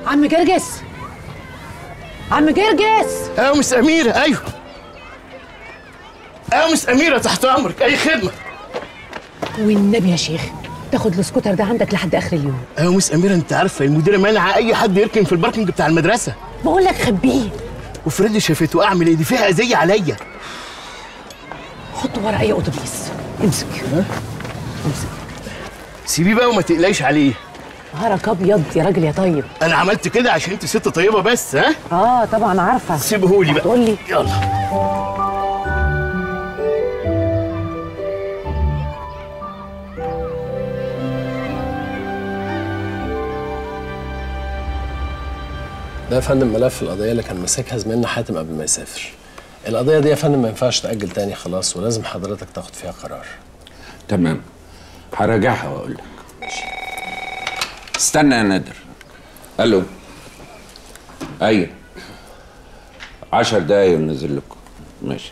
عم جرجس عم جرجس ايوه مس اميره ايوه ايوه مس اميره تحت امرك اي خدمه والنبي يا شيخ تاخد السكوتر ده عندك لحد اخر اليوم ايوه مس اميره انت عارفه المديره مانعه اي حد يركن في الباركنج بتاع المدرسه بقول لك خبيه وفريدي شافته اعمل ايه دي فيها اذيه عليا حطه ورا اي اتوبيس امسك امسك سيبيه بقى وما تقلقيش عليه نهارك ابيض يا راجل يا طيب انا عملت كده عشان انت ست طيبه بس ها اه طبعا عارفه سيبهولي بقى تقول لي يلا ده يا فندم ملف القضية اللي كان ماسكها زميلنا حاتم قبل ما يسافر. القضية دي يا فندم ما ينفعش تأجل تاني خلاص ولازم حضرتك تاخد فيها قرار. تمام هراجعها واقول لك استنى يا نادر الو ايوه عشر دقايق وننزل لكم ماشي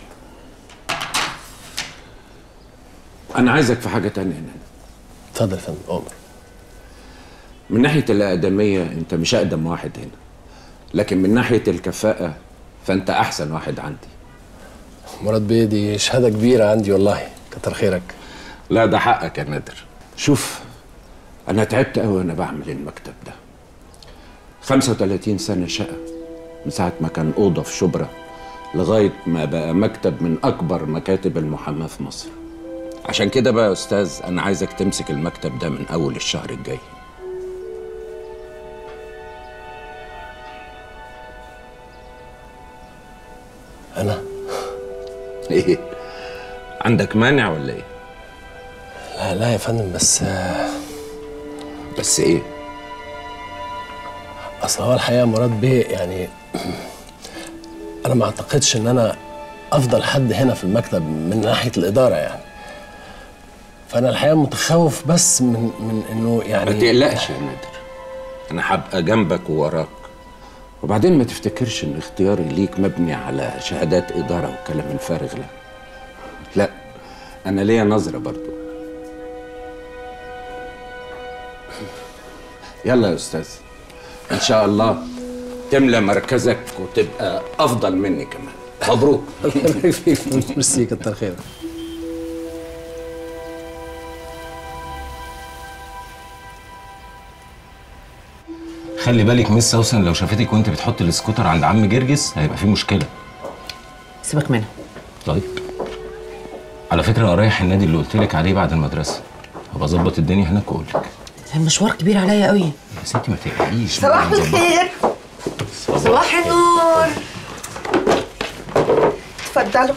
انا عايزك في حاجه تانية يا نادر اتفضل يا فندم أمر. من ناحيه الاقدميه انت مش اقدم واحد هنا لكن من ناحيه الكفاءه فانت احسن واحد عندي مراد بيه دي شهادة كبيرة عندي والله كتر خيرك. لا ده حقك يا نادر شوف انا تعبت قوي وانا بعمل المكتب ده 35 سنه شقه من ساعه ما كان اوضه في شبرا لغايه ما بقى مكتب من اكبر مكاتب المحاماه في مصر عشان كده بقى يا استاذ انا عايزك تمسك المكتب ده من اول الشهر الجاي أنا؟ ايه عندك مانع ولا ايه لا لا يا فندم بس آه، بس ايه أصل هو الحقيقة مراد بيه يعني أنا ما أعتقدش إن أنا أفضل حد هنا في المكتب من ناحية الإدارة يعني. فأنا الحقيقة متخوف بس من من إنه يعني ما تقلقش يا نادر انا هبقى جنبك ووراك وبعدين ما تفتكرش ان اختياري ليك مبني على شهادات اداره والكلام الفارغ ده لا انا ليا نظره برضو يلا يا استاذ ان شاء الله تملى مركزك وتبقى افضل مني كمان مبروك الله يبارك فيك ميرسي كتر خيرك. خلي بالك مس سوسن لو شافتك وانت بتحط السكوتر عند عم جرجس هيبقى في مشكله سيبك منها طيب على فكره انا رايح النادي اللي قلت لك عليه بعد المدرسه هبقى اظبط الدنيا هناك واقول لك المشوار كبير عليا قوي يا ستي ما تقلقيش صباح هنظبط. الخير صباح النور اتفضلوا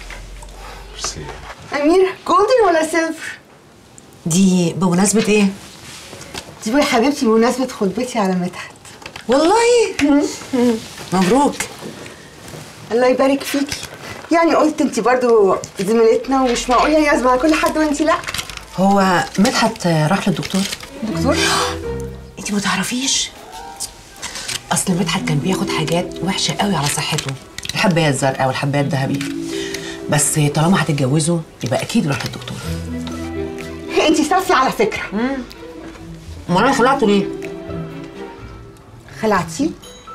أميرة جولدن ولا سيلفر؟ دي بمناسبة ايه؟ دي بقى يا حبيبتي بمناسبة خطبتي على مدحت والله مبروك الله يبارك فيكي يعني قلت انت برضو زميلتنا ومش معقول يعني لازم على كل حد وانت لا هو مدحت راح للدكتور دكتور انت ما تعرفيش اصل مدحت كان بياخد حاجات وحشه قوي على صحته الحبايه الزرقاء والحبايه الذهبي بس طالما هتتجوزوا يبقى اكيد يروح للدكتور انت سافلة على فكرة امال انا خلعته ليه خلعتي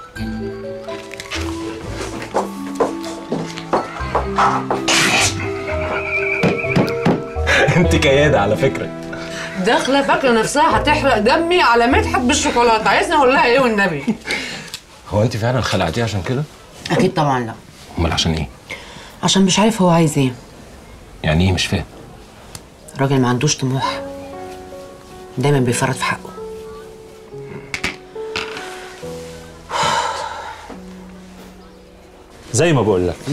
انت كياده على فكره داخله فاكره نفسها هتحرق دمي على مدحت بالشوكولاته عايزني اقول لها ايه والنبي هو انت فعلا خلعتيه عشان كده اكيد طبعا لا امال عشان ايه عشان مش عارف هو عايز ايه يعني ايه مش فاهم راجل ما عندوش طموح دايما بيفرط في حقه زي ما بقول لك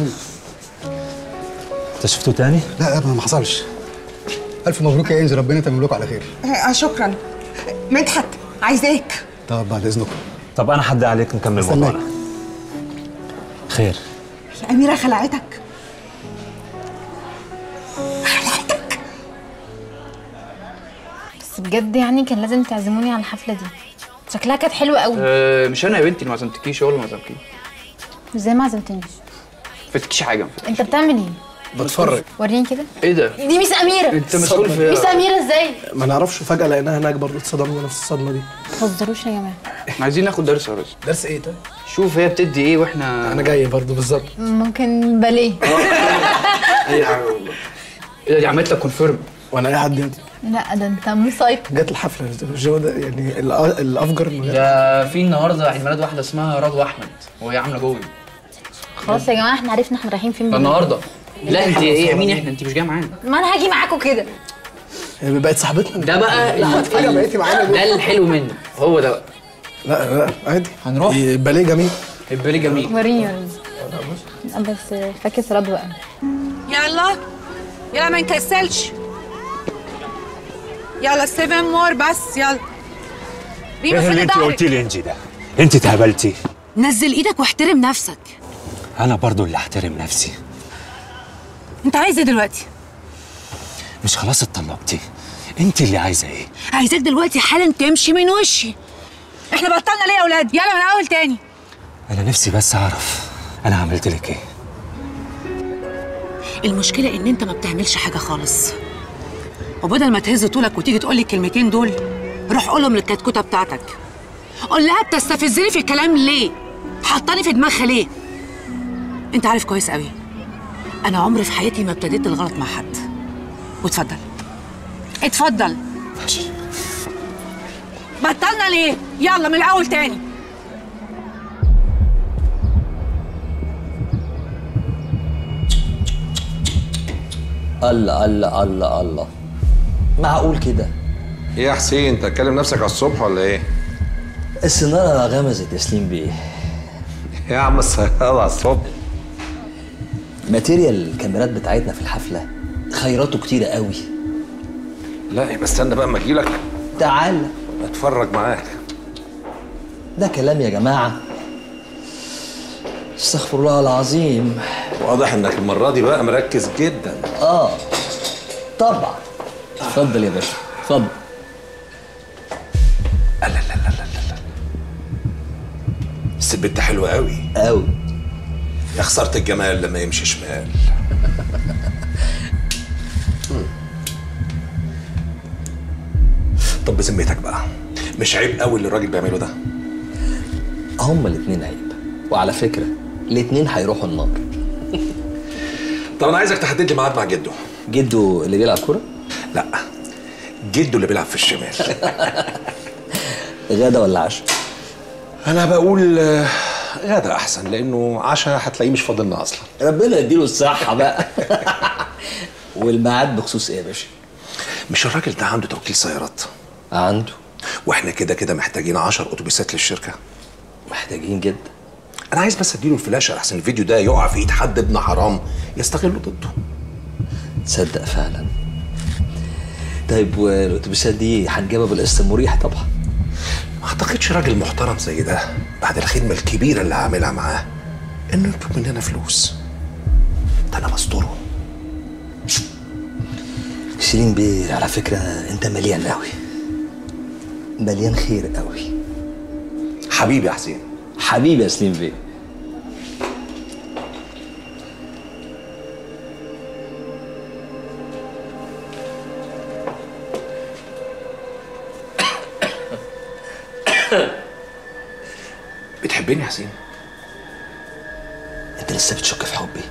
انت شفته تاني؟ لا ابدا ما حصلش الف مبروك يا انجي ربنا يتمم لكم على خير آه شكرا مدحت عايزاك طب بعد اذنكم طب انا حد عليك نكمل استناك. موضوعنا خير يا أميرة خلعتك بس بجد يعني كان لازم تعزموني على الحفله دي شكلها كانت حلوه قوي أه مش انا يا بنتي اللي ما عزمتكيش هو اللي ما عزمكيش ازاي ما عزمتنيش فاتكيش حاجه انت بتعمل ايه بتفرج وريني كده ايه ده؟ دي ميس اميره انت مسؤول في ميس اميره ازاي ما نعرفش فجأة لقيناها هناك برضه اتصدمنا نفس الصدمة دي ما تهزروش يا جماعه عايزين ناخد درس يا ريس درس ايه طيب؟ شوف هي بتدي ايه واحنا انا جاي برضه بالظبط ممكن باليه اي حاجه والله ايه ده دي عملت لك كونفيرم وانا اي حد يدي لا ده انت مسيطر جت الحفلة الجو ده يعني الأ- الافجر إنه جت. ده في النهارده عيد ميلاد واحده اسمها رضوى احمد وهي عامله جوي خلاص يا جماعه احنا عرفنا احنا رايحين فين ده بالليل. النهارده لا انت ايه مين احنا انت مش جايه معانا ما انا هاجي معاكم كده هي بقت صاحبتنا ده بقى لا فجأة بقيتي معانا ليه؟ ده الحلو منه هو ده بقى لا لا عادي هنروح باليه جميل الباليه جميل وريني وريني بس فاكس رضوى قوي يلا يلا ما نكسلش يلا 7 مور بس يلا ريما ايه اللي فين انت ظهرك قلتي لي انجي ده انت اتهبلتي نزل ايدك واحترم نفسك انا برضو اللي احترم نفسي انت عايز ايه دلوقتي مش خلاص اتطلقتي انت اللي عايزه ايه عايزاك دلوقتي حالا تمشي من وشي احنا بطلنا ليه يا اولاد يلا من اول تاني انا نفسي بس اعرف انا عملت لك ايه المشكله ان انت ما بتعملش حاجه خالص وبدل ما تهز طولك وتيجي تقول لي الكلمتين دول روح قولهم للكتكوته بتاعتك قول لها بتستفزني في الكلام ليه حطاني في دماغها ليه انت عارف كويس قوي انا عمري في حياتي ما ابتديت الغلط مع حد واتفضل اتفضل بطلنا ليه يلا من الاول تاني الله الله الله الله معقول كده ايه يا حسين انت هتكلم نفسك على الصبح ولا ايه؟ السنارة غمزت ياسلين بيه يا عم السيارة على الصبح ماتيريال الكاميرات بتاعتنا في الحفلة خيراته كتيرة قوي لا يبقى استنى بقى اما اجيلك تعال اتفرج معاك ده كلام يا جماعة استغفر الله العظيم واضح انك المرة دي بقى مركز جدا اه طبعا اتفضل يا باشا اتفضل بس البنت حلوة قوي قوي يا خسارة الجمال لما يمشي شمال طب بذمتك بقى مش عيب قوي اللي الراجل بيعمله ده هما الاتنين عيب وعلى فكرة الاتنين هيروحوا النار طب انا عايزك تحدد لي ميعاد مع جده جده اللي بيلعب كورة؟ لا جده اللي بيلعب في الشمال غدا ولا عشاء؟ انا بقول آه، غدا احسن لانه عشاء هتلاقيه مش فاضلنا اصلا ربنا يديله الصحة بقى والميعاد بخصوص ايه يا باشا؟ مش الراجل ده عنده توكيل سيارات عنده واحنا كده كده محتاجين 10 اتوبيسات للشركه محتاجين جدا انا عايز بس اديله الفلاشه احسن الفيديو ده يقع في ايد حد ابن حرام يستغله ضده تصدق فعلا طيب والاتوبيسات دي هنجيبها بالقسط المريح طبعا ما اعتقدش راجل محترم زي ده بعد الخدمه الكبيره اللي هعملها معاه انه يطلب مننا فلوس ده انا بستره شيرين بيه على فكرة انت مليان قوي مليان خير قوي حبيبي يا حسين حبيبي يا سليم بيه بتحبني يا حسين انت لسه بتشك في حبي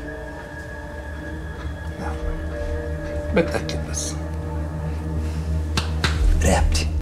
بتاكد بس رقبتي